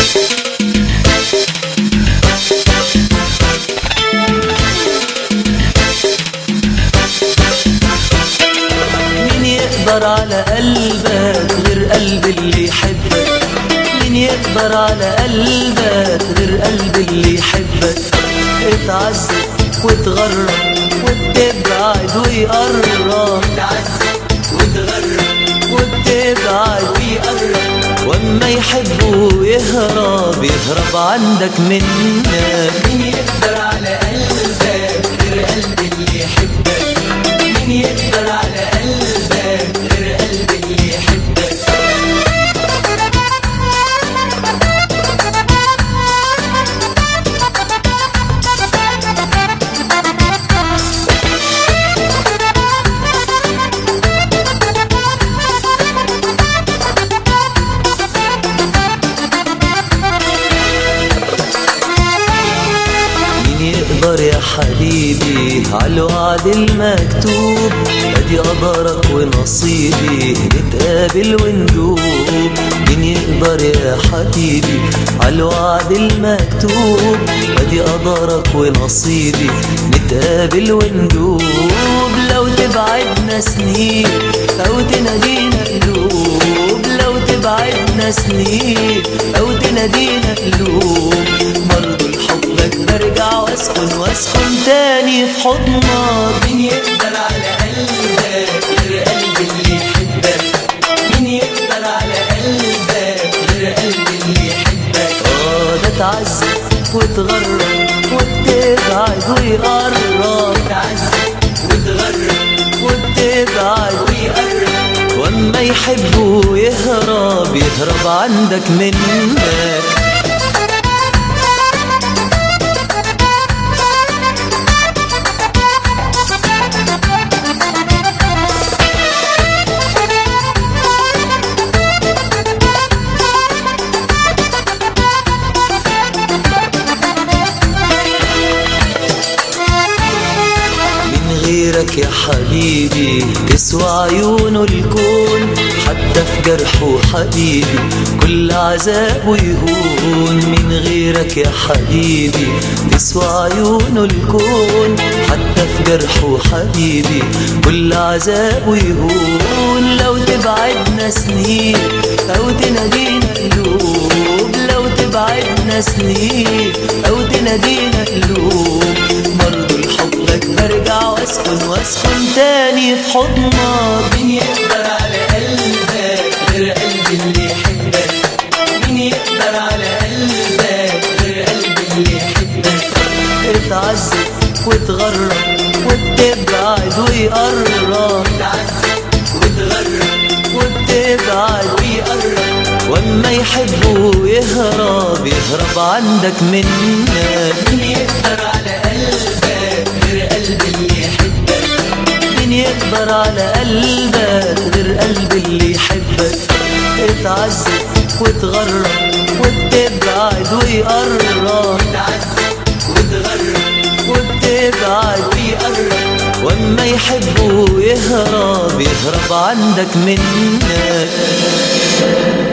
مين يقدر على قلبك غير قلب اللي يحبك مين يقدر على قلبك غير قلب اللي يحبك اتعذب وتغرب وتبعد ويقرب تعذب وتغرب وتبعد ويقرب واما يحبه يهرب يهرب عندك منك مين يقدر على قلبك غير قلب اللي يحبك مين يقدر على قلبك غير قلب اللي يحبك مين يقدر يا حبيبي عالوعد المكتوب ادي قدرك ونصيبي نتقابل وندوب مين يقدر يا حبيبي عالوعد المكتوب ادي قدرك ونصيبي نتقابل وندوب لو تبعدنا سنين او تنادينا قلوب لو تبعدنا سنين او تنادينا قلوب برضو لحبك برجع واسكن واسكن تاني في حضنك مين يقدر على قلبك غير قلب اللي يحبك مين يقدر على قلبك غير قلب اللي يحبك اه ده تعذب وتغرب وتبعد ويقرب تعذب وتغرب وتبعد ويقرب واما يحبه يهرب يهرب عندك منك من غيرك يا حبيبي تسوى عيونه الكون حتى في جرحه حبيبي كل عذابه يهون من غيرك يا حبيبي تسوى عيونه الكون حتى في جرحه حبيبي كل عذابه يهون لو تبعدنا سنين او تنادينا قلوب لو تبعدنا سنين او تنادينا قلوب برضو لحبك برجع واسكن واسكن تاني في حضنك مين يقدر على قلبك غير قلب اللي يحبك مين يقدر على قلبك غير قلب اللي يحبك اتعذب وتغرب وتبعد ويقرب تعذب وتغرب وتبعد ويقرب واما يحبه يهرب يهرب عندك منك مين يقدر على قلبك غير قلب اللي يحبك مين يقدر على قلبك غير قلب اللي يحبك اتعذب وتغرب وتبعد ويقرب تعذب وتغرب وتبعد ويقرب واما يحبه يهرب يهرب عندك منك